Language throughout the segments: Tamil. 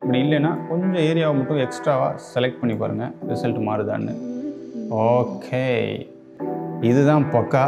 இப்படி இல்லைன்னா கொஞ்சம் ஏரியாவை மட்டும் எக்ஸ்ட்ராவாக செலக்ட் பண்ணி பாருங்கள் ரிசல்ட் மாறுதான்னு ஓகே இதுதான் பக்கா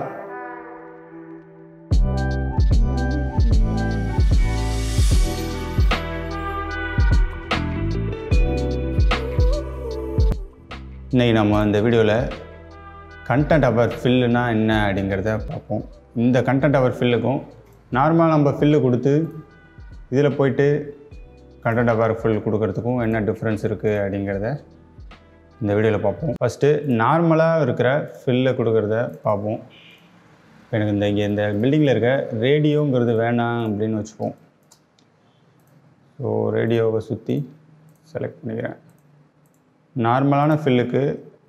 இன்றைக்கி நம்ம இந்த வீடியோவில் கண்டென்ட் அவர் ஃபில்லுனா என்ன அப்படிங்கிறத பார்ப்போம் இந்த கண்டென்ட் அவர் ஃபில்லுக்கும் நார்மலாக நம்ம ஃபில்லு கொடுத்து இதில் போயிட்டு கண்டென்ட் அவர் ஃபில் கொடுக்கறதுக்கும் என்ன டிஃப்ரென்ஸ் இருக்குது அப்படிங்கிறத இந்த வீடியோவில் பார்ப்போம் ஃபஸ்ட்டு நார்மலாக இருக்கிற ஃபில்லை கொடுக்கறத பார்ப்போம் எனக்கு இந்த இங்கே இந்த பில்டிங்கில் இருக்க ரேடியோங்கிறது வேணாம் அப்படின்னு வச்சுப்போம் ஸோ ரேடியோவை சுற்றி செலக்ட் பண்ணிக்கிறேன் நார்மலான ஃபில்லுக்கு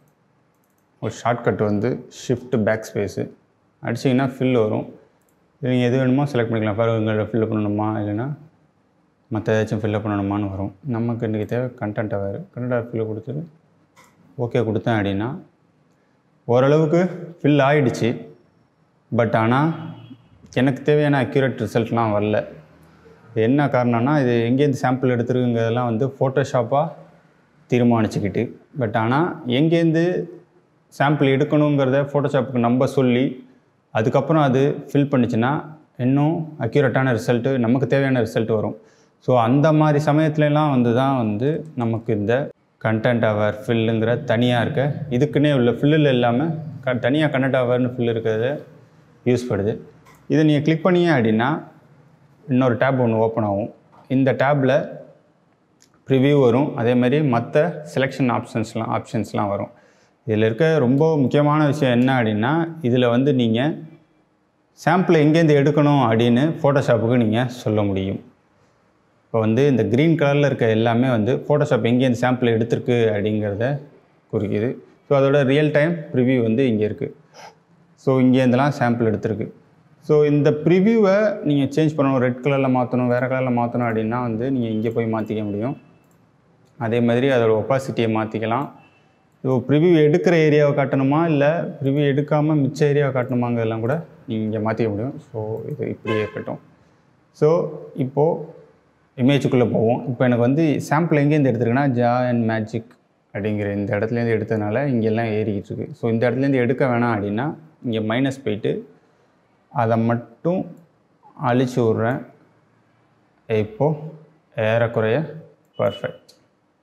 ஒரு ஷார்ட்கட் வந்து ஷிஃப்ட் பேக் ஸ்பேஸு அடிச்சிங்கன்னா ஃபில் வரும் நீங்கள் எது வேணுமோ செலக்ட் பண்ணிக்கலாம் பருவங்களை ஃபில் பண்ணணுமா இல்லைன்னா மற்ற ஏதாச்சும் ஃபில்லப் பண்ணணுமான்னு வரும் நமக்கு இன்றைக்கி தேவை கண்டென்ட்டை வேறு கண்டென்ட் ஃபில்லை கொடுத்துட்டு ஓகே கொடுத்தேன் அப்படின்னா ஓரளவுக்கு ஃபில் ஆகிடுச்சு பட் ஆனால் எனக்கு தேவையான அக்யூரேட் ரிசல்ட்லாம் வரல இது என்ன காரணம்னா இது எங்கேருந்து சாம்பிள் எடுத்துருக்குங்கிறதெல்லாம் வந்து ஃபோட்டோஷாப்பாக தீர்மானிச்சுக்கிட்டு பட் ஆனால் எங்கேருந்து சாம்பிள் எடுக்கணுங்கிறத ஃபோட்டோஷாப்புக்கு நம்ப சொல்லி அதுக்கப்புறம் அது ஃபில் பண்ணிச்சுன்னா இன்னும் அக்யூரேட்டான ரிசல்ட்டு நமக்கு தேவையான ரிசல்ட் வரும் ஸோ அந்த மாதிரி சமயத்துலலாம் வந்து தான் வந்து நமக்கு இந்த கண்டென்ட் அவர் ஃபில்லுங்கிற தனியாக இருக்க இதுக்குன்னே உள்ள ஃபில்லில் இல்லாமல் க தனியாக கண்டென்ட் அவர்னு ஃபில் இருக்கிறத யூஸ் படுது இதை நீங்கள் கிளிக் பண்ணீங்க அப்படின்னா இன்னொரு டேப் ஒன்று ஓப்பன் ஆகும் இந்த டேப்பில் ப்ரிவ்யூ வரும் அதே மாதிரி மற்ற செலெக்ஷன் ஆப்ஷன்ஸ்லாம் ஆப்ஷன்ஸ்லாம் வரும் இதில் இருக்க ரொம்ப முக்கியமான விஷயம் என்ன அப்படின்னா இதில் வந்து நீங்கள் சாம்பிளை எங்கேருந்து எடுக்கணும் அப்படின்னு ஃபோட்டோஷாப்புக்கு நீங்கள் சொல்ல முடியும் இப்போ வந்து இந்த க்ரீன் கலரில் இருக்க எல்லாமே வந்து ஃபோட்டோஷாப் எங்கேருந்து சாம்பிள் எடுத்திருக்கு அப்படிங்கிறத குறிக்குது ஸோ அதோட ரியல் டைம் ப்ரிவ்யூ வந்து இங்கே இருக்குது ஸோ இங்கேருந்துலாம் சாம்பிள் எடுத்திருக்கு ஸோ இந்த ப்ரிவ்யூவை நீங்கள் சேஞ்ச் பண்ணணும் ரெட் கலரில் மாற்றணும் வேறு கலரில் மாற்றணும் அப்படின்னா வந்து நீங்கள் இங்கே போய் மாற்றிக்க முடியும் அதே மாதிரி அதோட ஒப்பாசிட்டியை மாற்றிக்கலாம் ஸோ ப்ரிவ்யூ எடுக்கிற ஏரியாவை காட்டணுமா இல்லை ப்ரிவ்யூ எடுக்காமல் மிச்ச ஏரியாவை காட்டணுமாங்கிறதெல்லாம் கூட நீங்கள் இங்கே மாற்றிக்க முடியும் ஸோ இது இப்படியே இருக்கட்டும் ஸோ இப்போது இமேஜுக்குள்ளே போவோம் இப்போ எனக்கு வந்து சாம்பிள் எங்கேருந்து எடுத்துருக்குன்னா ஜா அண்ட் மேஜிக் அப்படிங்கிற இந்த இடத்துலேருந்து எடுத்ததுனால இங்கெல்லாம் ஏறிக்கிட்டு இருக்கு ஸோ இந்த இடத்துலேருந்து எடுக்க வேணாம் அப்படின்னா இங்கே மைனஸ் போயிட்டு அதை மட்டும் அழிச்சு விட்றேன் இப்போது ஏறக்குறைய பர்ஃபெக்ட்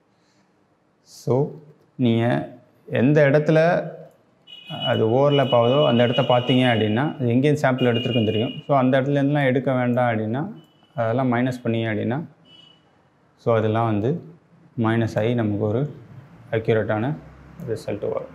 ஸோ நீங்கள் எந்த இடத்துல அது ஓவர்லேப் ஆகுதோ அந்த இடத்த பார்த்தீங்க அப்படின்னா அது எங்கேருந்து சாம்பிள் எடுத்துருக்குன்னு தெரியும் ஸோ அந்த இடத்துலேருந்துலாம் எடுக்க வேண்டாம் அப்படின்னா அதெல்லாம் மைனஸ் பண்ணீங்க அப்படின்னா ஸோ அதெல்லாம் வந்து மைனஸ் ஆகி நமக்கு ஒரு அக்யூரேட்டான ரிசல்ட் வரும்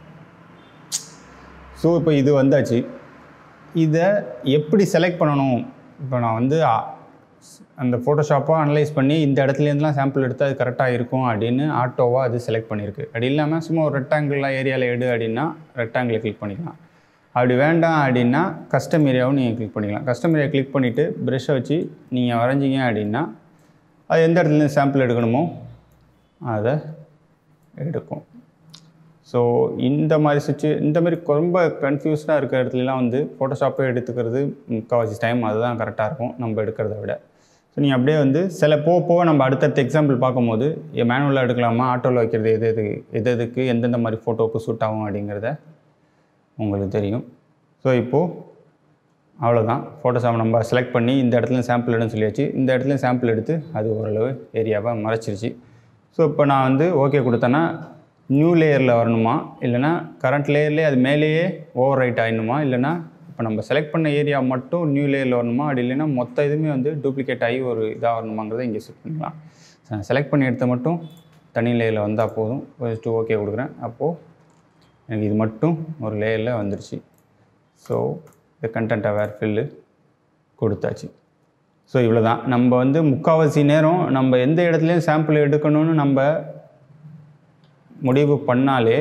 ஸோ இப்போ இது வந்தாச்சு இதை எப்படி செலக்ட் பண்ணணும் இப்போ நான் வந்து அ- அந்த ஃபோட்டோஷாப்பாக அனலைஸ் பண்ணி இந்த இடத்துலேருந்துலாம் சாம்பிள் எடுத்து அது கரெக்டாக இருக்கும் அப்படின்னு ஆட்டோவாக அது செலக்ட் பண்ணியிருக்கு அப்படி இல்லாமல் சும்மா ஒரு ரெக்டாங்கிளாக ஏரியாவில் எடு அப்படின்னா ரெக்டாங்கிளை கிளிக் பண்ணிக்கலாம் அப்படி வேண்டாம் அப்படின்னா கஸ்டம் ஏரியாவும் நீங்கள் கிளிக் பண்ணிக்கலாம் கஸ்டம் ஏரியா கிளிக் பண்ணிவிட்டு ப்ரெஷ்ஷை வச்சு நீங்கள் வரைஞ்சிங்க அப்படின்னா அது எந்த இடத்துலேருந்து சாம்பிள் எடுக்கணுமோ அதை எடுக்கும் ஸோ இந்த மாதிரி சுச்சு இந்த மாதிரி ரொம்ப கன்ஃபியூஸ்டாக இருக்கிற இடத்துலலாம் வந்து ஃபோட்டோஷாப்பே எடுத்துக்கிறது முக்கால்வாசி டைம் அதுதான் கரெக்டாக இருக்கும் நம்ம எடுக்கிறத விட ஸோ நீங்கள் அப்படியே வந்து சில போக போக நம்ம அடுத்தடுத்த எக்ஸாம்பிள் பார்க்கும்போது மேனுவலாக எடுக்கலாமா ஆட்டோவில் வைக்கிறது எது எது எது எதுக்கு எந்தெந்த மாதிரி ஃபோட்டோவுக்கு சூட் ஆகும் அப்படிங்கிறத உங்களுக்கு தெரியும் ஸோ இப்போது அவ்வளோதான் ஃபோட்டோஷாப் நம்ம செலக்ட் பண்ணி இந்த இடத்துல சாம்பிள் எடுன்னு சொல்லியாச்சு இந்த இடத்துல சாம்பிள் எடுத்து அது ஓரளவு ஏரியாவை மறைச்சிருச்சு ஸோ இப்போ நான் வந்து ஓகே கொடுத்தேன்னா நியூ லேயரில் வரணுமா இல்லைனா கரண்ட் லேயர்லேயே அது மேலேயே ஓவர் ரைட் ஆகிடணுமா இல்லைனா இப்போ நம்ம செலக்ட் பண்ண ஏரியா மட்டும் நியூ லேயரில் வரணுமா அப்படி இல்லைன்னா மொத்த இதுவுமே வந்து டூப்ளிகேட் ஆகி ஒரு இதாக வரணுமாங்கிறத இங்கே செட் பண்ணிக்கலாம் செலக்ட் பண்ணி எடுத்த மட்டும் தனி லேயரில் வந்தால் போதும் ஃபஸ்ட்டு ஓகே கொடுக்குறேன் அப்போது எனக்கு இது மட்டும் ஒரு லேயரில் வந்துருச்சு ஸோ இந்த கண்டென்ட் அவேர் ஃபில்லு கொடுத்தாச்சு ஸோ இவ்வளோ தான் நம்ம வந்து முக்கால்வாசி நேரம் நம்ம எந்த இடத்துலையும் சாம்பிள் எடுக்கணும்னு நம்ம முடிவு பண்ணாலே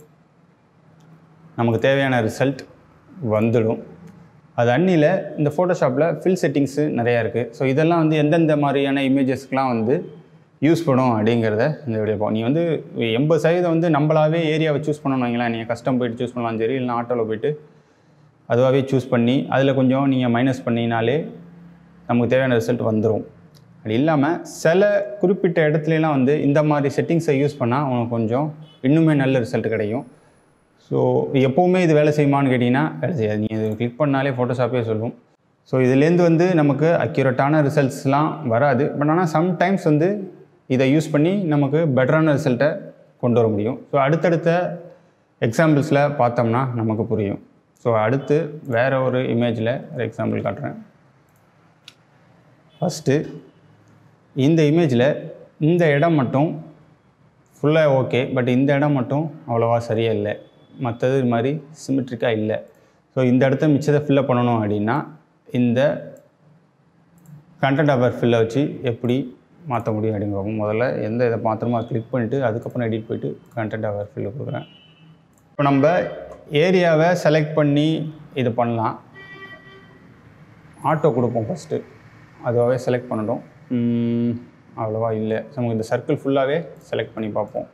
நமக்கு தேவையான ரிசல்ட் வந்துடும் அது அன்னியில் இந்த ஃபோட்டோஷாப்பில் ஃபில் செட்டிங்ஸு நிறையா இருக்குது ஸோ இதெல்லாம் வந்து எந்தெந்த மாதிரியான இமேஜஸ்க்கெலாம் வந்து யூஸ் பண்ணும் அப்படிங்கிறத இந்த வீடியோ பா நீ வந்து எண்பது சதவீதம் வந்து நம்மளாவே ஏரியாவை சூஸ் பண்ணணும் வைங்களேன் நீங்கள் கஸ்டம் போயிட்டு சூஸ் பண்ணலாம் சரி இல்லைனா ஆட்டோவில் போயிட்டு அதுவாகவே சூஸ் பண்ணி அதில் கொஞ்சம் நீங்கள் மைனஸ் பண்ணினாலே நமக்கு தேவையான ரிசல்ட் வந்துடும் அது இல்லாமல் சில குறிப்பிட்ட இடத்துலலாம் வந்து இந்த மாதிரி செட்டிங்ஸை யூஸ் பண்ணால் உனக்கு கொஞ்சம் இன்னுமே நல்ல ரிசல்ட் கிடைக்கும் ஸோ எப்போவுமே இது வேலை செய்யுமான்னு கேட்டிங்கன்னா வேலை செய்யாது நீங்கள் இது கிளிக் பண்ணாலே ஃபோட்டோஷாப்பே சொல்லும் ஸோ இதுலேருந்து வந்து நமக்கு அக்யூரேட்டான ரிசல்ட்ஸ்லாம் வராது பட் ஆனால் சம்டைம்ஸ் வந்து இதை யூஸ் பண்ணி நமக்கு பெட்டரான ரிசல்ட்டை கொண்டு வர முடியும் ஸோ அடுத்தடுத்த எக்ஸாம்பிள்ஸில் பார்த்தோம்னா நமக்கு புரியும் ஸோ அடுத்து வேறு ஒரு இமேஜில் ஒரு எக்ஸாம்பிள் காட்டுறேன் ஃபஸ்ட்டு இந்த இமேஜில் இந்த இடம் மட்டும் ஃபுல்லாக ஓகே பட் இந்த இடம் மட்டும் அவ்வளோவா சரியாக இல்லை மற்றது இது மாதிரி சிமெட்ரிக்காக இல்லை ஸோ இந்த இடத்த மிச்சத்தை ஃபில்லப் பண்ணணும் அப்படின்னா இந்த கண்டென்ட் அவர் ஃபில்லை வச்சு எப்படி மாற்ற முடியும் அப்படின்னு பார்ப்போம் முதல்ல எந்த இதை மாத்திரமோ அதை கிளிக் பண்ணிவிட்டு அதுக்கப்புறம் எடிட் போயிட்டு கண்டென்ட் அவர் ஃபில்லை கொடுக்குறேன் இப்போ நம்ம ஏரியாவை செலக்ட் பண்ணி இது பண்ணலாம் ஆட்டோ கொடுப்போம் ஃபஸ்ட்டு அதுவாகவே செலக்ட் பண்ணட்டும் உம், அவ்வளோவா இல்லை நமக்கு இந்த சர்க்கிள் ஃபுல்லாகவே செலக்ட் பண்ணி பார்ப்போம்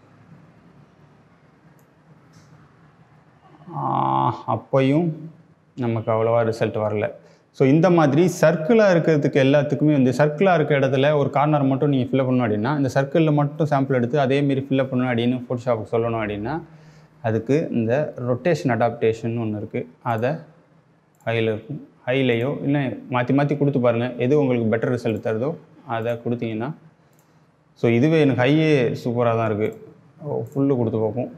ஆஹ், அப்பையும் நமக்கு அவ்வளோவா ரிசல்ட் வரல ஸோ இந்த மாதிரி சர்க்கிளாக இருக்கிறதுக்கு எல்லாத்துக்குமே வந்து சர்க்கிளாக இருக்க இடத்துல ஒரு கார்னர் மட்டும் நீங்கள் ஃபில்அப் பண்ணணும் அப்படின்னா இந்த சர்க்கிளில் மட்டும் சாம்பிள் எடுத்து அதேமாரி ஃபில்அப் பண்ணணும் அப்படின்னு ஃபோட்டோஷாப்புக்கு சொல்லணும் அப்படின்னா அதுக்கு இந்த ரொட்டேஷன் அடாப்டேஷன் ஒன்று இருக்குது அதை ஹையில் இருக்கும் ஹைலையோ இல்லை மாற்றி மாற்றி கொடுத்து பாருங்கள் எது உங்களுக்கு பெட்டர் ரிசல்ட் தருதோ அதை கொடுத்தீங்கன்னா ஸோ இதுவே எனக்கு ஹையே சூப்பராக தான் இருக்குது ஃபுல்லு கொடுத்து பார்ப்போம்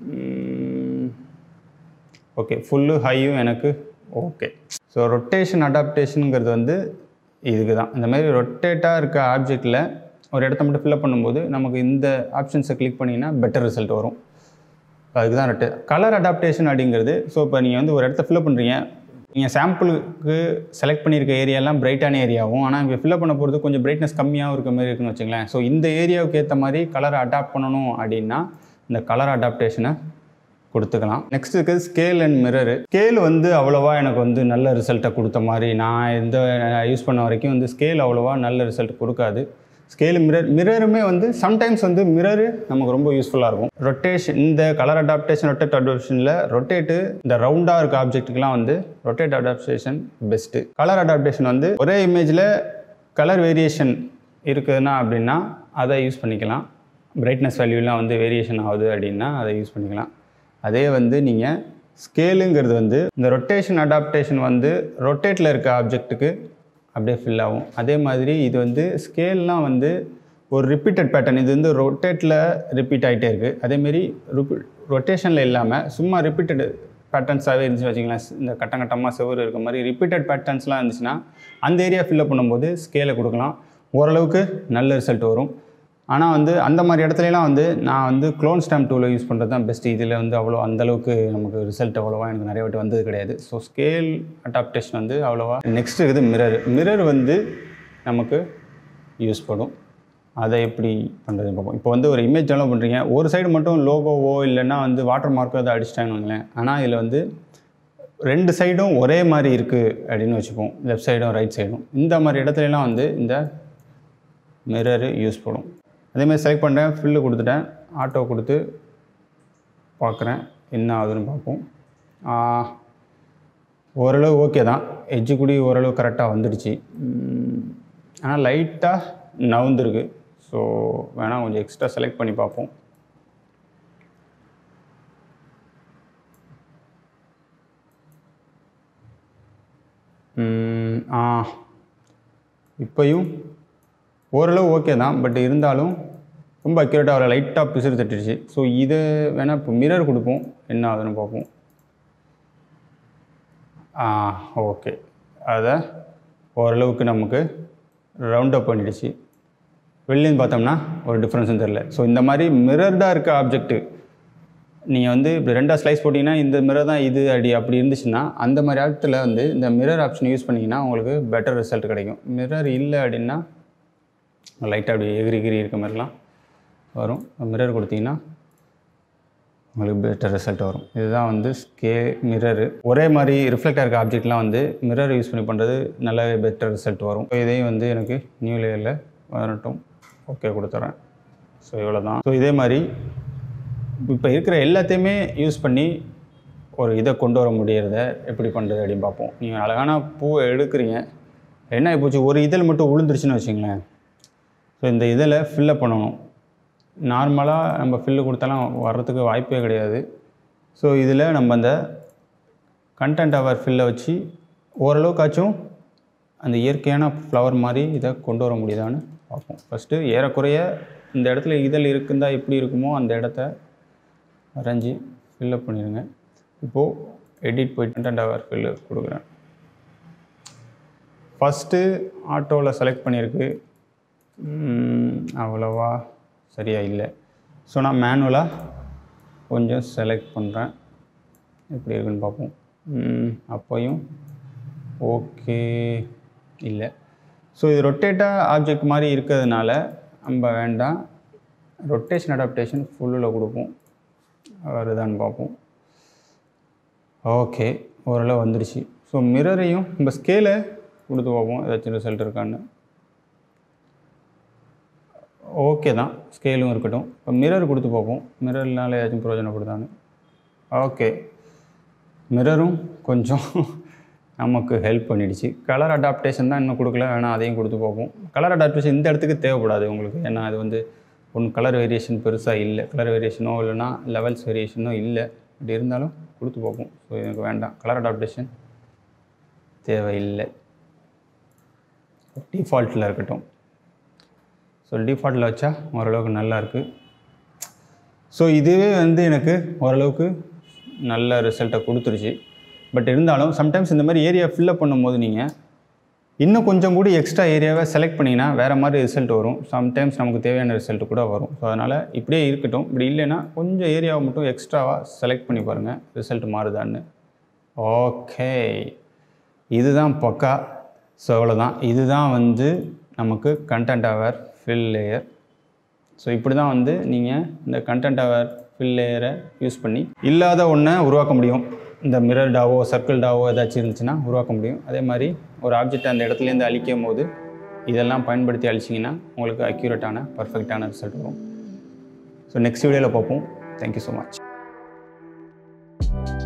ஓகே ஃபுல்லு ஹையும் எனக்கு ஓகே ஸோ ரொட்டேஷன் அடாப்டேஷனுங்கிறது வந்து இதுக்கு தான் இந்த மாதிரி ரொட்டேட்டாக இருக்க ஆப்ஜெக்டில் ஒரு இடத்த மட்டும் ஃபில்அப் பண்ணும்போது நமக்கு இந்த ஆப்ஷன்ஸை கிளிக் பண்ணிங்கன்னா பெட்டர் ரிசல்ட் வரும் அதுக்கு தான் ரெட்டு கலர் அடாப்டேஷன் அப்படிங்கிறது ஸோ இப்போ நீங்கள் வந்து ஒரு இடத்த ஃபில்அப் பண்ணுறீங்க நீங்கள் சாம்பிளுக்கு செலக்ட் பண்ணியிருக்க ஏரியாலாம் பிரைட்டான ஏரியாவும் ஆனால் இப்போ ஃபில்அப் பண்ண போகிறது கொஞ்சம் பிரைட்னஸ் கம்மியாகவும் இருக்க மாதிரி இருக்குன்னு வச்சுங்களேன் ஸோ இந்த ஏரியாவுக்கு ஏற்ற மாதிரி கலரை அடாப்ட் பண்ணணும் அப்படின்னா இந்த கலர் அடாப்டேஷனை கொடுத்துக்கலாம் நெக்ஸ்ட் இருக்குது ஸ்கேல் அண்ட் மிரரு ஸ்கேல் வந்து அவ்வளோவா எனக்கு வந்து நல்ல ரிசல்ட்டை கொடுத்த மாதிரி நான் எந்த யூஸ் பண்ண வரைக்கும் வந்து ஸ்கேல் அவ்வளோவா நல்ல ரிசல்ட் கொடுக்காது ஸ்கேல் மிரர் மிரருமே வந்து சம்டைம்ஸ் வந்து மிரரு நமக்கு ரொம்ப யூஸ்ஃபுல்லாக இருக்கும் ரொட்டேஷன் இந்த கலர் அடாப்டேஷன் ரொட்டேட் அடாப்டேஷனில் ரொட்டேட்டு இந்த ரவுண்டாக இருக்க ஆப்ஜெக்ட்டுக்கெலாம் வந்து rotate adaptation best colour adaptation வந்து ஒரே இமேஜில் கலர் வேரியேஷன் இருக்குதுன்னா அப்படின்னா அதை யூஸ் பண்ணிக்கலாம் பிரைட்னஸ் வேல்யூலாம் வந்து வேரியேஷன் ஆகுது அப்படின்னா அதை யூஸ் பண்ணிக்கலாம் அதே வந்து நீங்கள் ஸ்கேலுங்கிறது வந்து இந்த ரொட்டேஷன் அடாப்டேஷன் வந்து ரொட்டேட்டில் இருக்க ஆப்ஜெக்ட்டுக்கு அப்படியே ஃபில் ஆகும் அதே மாதிரி இது வந்து ஸ்கேல்லாம் வந்து ஒரு ரிப்பீட்டட் பேட்டர்ன் இது வந்து ரொட்டேட்டில் ரிப்பீட் ஆகிட்டே இருக்குது அதேமாரி ரிப்பி ரொட்டேஷனில் இல்லாமல் சும்மா ரிப்பீட்டட் பேட்டர்ன்ஸாகவே இருந்துச்சு வச்சிங்களேன் இந்த கட்டம் கட்டமாக செவ்வறு இருக்க மாதிரி ரிப்பீட்டட் பேட்டர்ன்ஸ்லாம் இருந்துச்சுன்னா அந்த ஏரியா ஃபில்அப் பண்ணும்போது ஸ்கேலை கொடுக்கலாம் ஓரளவுக்கு நல்ல ரிசல்ட் வரும் ஆனால் வந்து அந்த மாதிரி இடத்துலலாம் வந்து நான் வந்து க்ளோன் ஸ்டாம்ப் டூலை யூஸ் பண்ணுறது தான் பெஸ்ட்டு இதில் வந்து அவ்வளோ அந்தளவுக்கு நமக்கு ரிசல்ட் அவ்வளோவா எனக்கு நிறைய வாட்டி வந்தது கிடையாது ஸோ ஸ்கேல் அடாப்டேஷன் வந்து அவ்வளோவா நெக்ஸ்ட் இருக்குது மிரர் மிரர் வந்து நமக்கு யூஸ் படும் அதை எப்படி பண்ணுறது பார்ப்போம் இப்போ வந்து ஒரு இமேஜ் டெவலப் பண்ணுறீங்க ஒரு சைடு மட்டும் லோகோவோ இல்லைன்னா வந்து வாட்டர் மார்க்கோ அதை அடிச்சிட்டாங்கன்னு ஆனால் இதில் வந்து ரெண்டு சைடும் ஒரே மாதிரி இருக்குது அப்படின்னு வச்சுப்போம் லெஃப்ட் சைடும் ரைட் சைடும் இந்த மாதிரி இடத்துலலாம் வந்து இந்த மிரரு யூஸ் படும் அதேமாதிரி செலக்ட் பண்ணுறேன் ஃபில்லு கொடுத்துட்டேன் ஆட்டோ கொடுத்து பார்க்குறேன் என்ன ஆகுதுன்னு பார்ப்போம் ஆஹ், ஓரளவு ஓகே தான் எட்ஜு கூடி ஓரளவு கரெக்டாக வந்துடுச்சு ஆனால் லைட்டாக நவுந்துருக்கு ஸோ வேணால் கொஞ்சம் எக்ஸ்ட்ரா செலக்ட் பண்ணி பார்ப்போம் ம், ஆ இப்போயும் ஓரளவு ஓகே தான் பட் இருந்தாலும் ரொம்ப அக்யூரேட்டாக அவரை லைட்டாக பிசுறு தட்டிடுச்சு ஸோ இதை வேணால் இப்போ மிரர் கொடுப்போம் என்ன ஆகுதுன்னு பார்ப்போம் ஆ ஓகே அதை ஓரளவுக்கு நமக்கு ரவுண்ட் அப் பண்ணிடுச்சு வெளிலேருந்து பார்த்தோம்னா ஒரு டிஃப்ரென்ஸும் தெரில ஸோ இந்த மாதிரி மிரர்டாக இருக்க ஆப்ஜெக்ட்டு நீங்கள் வந்து இப்படி ரெண்டாக ஸ்லைஸ் போட்டிங்கன்னா இந்த மிரர் தான் இது அடி அப்படி இருந்துச்சுன்னா அந்த மாதிரி ஆப்த்தில் வந்து இந்த மிரர் ஆப்ஷன் யூஸ் பண்ணிங்கன்னா உங்களுக்கு பெட்டர் ரிசல்ட் கிடைக்கும் மிரர் இல்லை அப்படின்னா லைட்டாக அப்படி எகிரி எகிரி இருக்க மாதிரிலாம் வரும் மிரர் கொடுத்தீங்கன்னா உங்களுக்கு பெட்டர் ரிசல்ட் வரும் இதுதான் வந்து ஸ்கே மிரரு ஒரே மாதிரி ரிஃப்ளெக்டாக இருக்க ஆப்ஜெக்ட்லாம் வந்து மிரர் யூஸ் பண்ணி பண்ணுறது நல்லாவே பெட்டர் ரிசல்ட் வரும் So இதையும் வந்து எனக்கு நியூ லேயரில் வரட்டும் ஓகே கொடுத்துட்றேன் ஸோ இவ்வளோ தான் ஸோ இதே மாதிரி இப்போ இருக்கிற எல்லாத்தையுமே யூஸ் பண்ணி ஒரு இதை கொண்டு வர முடியறத எப்படி பண்ணுறது அப்படின்னு பார்ப்போம் நீங்கள் அழகான பூவை எடுக்கிறீங்க என்ன ஆகிப்போச்சு ஒரு இதழ் மட்டும் உளுந்துருச்சுன்னு வச்சுங்களேன் ஸோ இந்த இதில் ஃபில்லப் பண்ணணும் நார்மலாக நம்ம ஃபில்லு கொடுத்தாலாம் வர்றதுக்கு வாய்ப்பே கிடையாது ஸோ இதில் நம்ம அந்த கண்டென்ட் அவர் ஃபில்லை வச்சு ஓரளவுக்காச்சும் அந்த இயற்கையான ஃப்ளவர் மாதிரி இதை கொண்டு வர முடியுதான்னு பார்ப்போம் ஃபஸ்ட்டு ஏறக்குறைய இந்த இடத்துல இதழ் இருக்குந்தா எப்படி இருக்குமோ அந்த இடத்த வரைஞ்சி ஃபில்லப் பண்ணிடுங்க இப்போது எடிட் போய் கண்டென்ட் அவர் ஃபில்லு கொடுக்குறேன் ஃபஸ்ட்டு ஆட்டோவில் செலக்ட் பண்ணியிருக்கு ம், அவ்வளவா சரியாக இல்லை ஸோ நான் மேனுவலாக கொஞ்சம் செலக்ட் பண்ணுறேன் எப்படி இருக்குன்னு பார்ப்போம் ம், அப்போயும் ஓகே இல்லை ஸோ இது ரொட்டேட்டாக ஆப்ஜெக்ட் மாதிரி இருக்கிறதுனால நம்ம வேண்டாம் ரொட்டேஷன் அடாப்டேஷன் ஃபுல்லில் கொடுப்போம் வருதான்னு பார்ப்போம் ஓகே ஓரளவு வந்துடுச்சு ஸோ மிரரையும் நம்ம ஸ்கேலை கொடுத்து பார்ப்போம் ஏதாச்சும் ரிசல்ட் இருக்கான்னு ஓகே தான் ஸ்கேலும் இருக்கட்டும் இப்போ மிரர் கொடுத்து பார்ப்போம் மிரர்னால ஏதாச்சும் பிரயோஜனப்படுதான்னு ஓகே மிரரும் கொஞ்சம் நமக்கு ஹெல்ப் பண்ணிடுச்சு கலர் அடாப்டேஷன் தான் இன்னும் கொடுக்கல வேணால் அதையும் கொடுத்து பார்ப்போம் கலர் அடாப்டேஷன் இந்த இடத்துக்கு தேவைப்படாது உங்களுக்கு ஏன்னா அது வந்து ஒன்று கலர் வேரியேஷன் பெருசாக இல்லை கலர் வேரியேஷனோ இல்லைனா லெவல்ஸ் வேரியேஷனோ இல்லை இப்படி இருந்தாலும் கொடுத்து பார்ப்போம் ஸோ எனக்கு வேண்டாம் கலர் அடாப்டேஷன் தேவையில்லை டிஃபால்ட்டில் இருக்கட்டும் ஸோ டிஃபால்ட்டில் வச்சா ஓரளவுக்கு நல்லா இருக்குது ஸோ இதுவே வந்து எனக்கு ஓரளவுக்கு நல்ல ரிசல்ட்டை கொடுத்துருச்சு பட் இருந்தாலும் சம்டைம்ஸ் இந்த மாதிரி ஏரியா ஃபில்லப் பண்ணும்போது நீங்கள் இன்னும் கொஞ்சம் கூட எக்ஸ்ட்ரா ஏரியாவை செலக்ட் பண்ணிங்கன்னா வேறு மாதிரி ரிசல்ட் வரும் சம்டைம்ஸ் நமக்கு தேவையான ரிசல்ட் கூட வரும் ஸோ அதனால் இப்படியே இருக்கட்டும் இப்படி இல்லைன்னா கொஞ்சம் ஏரியாவை மட்டும் எக்ஸ்ட்ராவாக செலக்ட் பண்ணி பாருங்கள் ரிசல்ட் மாறுதான்னு ஓகே இதுதான் பக்கா ஸோ அவ்வளோதான் இதுதான் வந்து நமக்கு content aware fill layer so இப்படி தான் வந்து நீங்கள் இந்த கண்டென்ட் அவர் ஃபில் லேயரை யூஸ் பண்ணி இல்லாத ஒன்றை உருவாக்க முடியும் இந்த மிரர் டாவோ சர்க்கிள் டாவோ ஏதாச்சும் இருந்துச்சுன்னா உருவாக்க முடியும் அதே மாதிரி ஒரு ஆப்ஜெக்ட் அந்த இடத்துலேருந்து அழிக்கும் போது இதெல்லாம் பயன்படுத்தி அழிச்சிங்கன்னா உங்களுக்கு அக்யூரேட்டான பர்ஃபெக்டான ரிசல்ட் வரும் ஸோ நெக்ஸ்ட் வீடியோவில் பார்ப்போம் தேங்க்யூ ஸோ மச்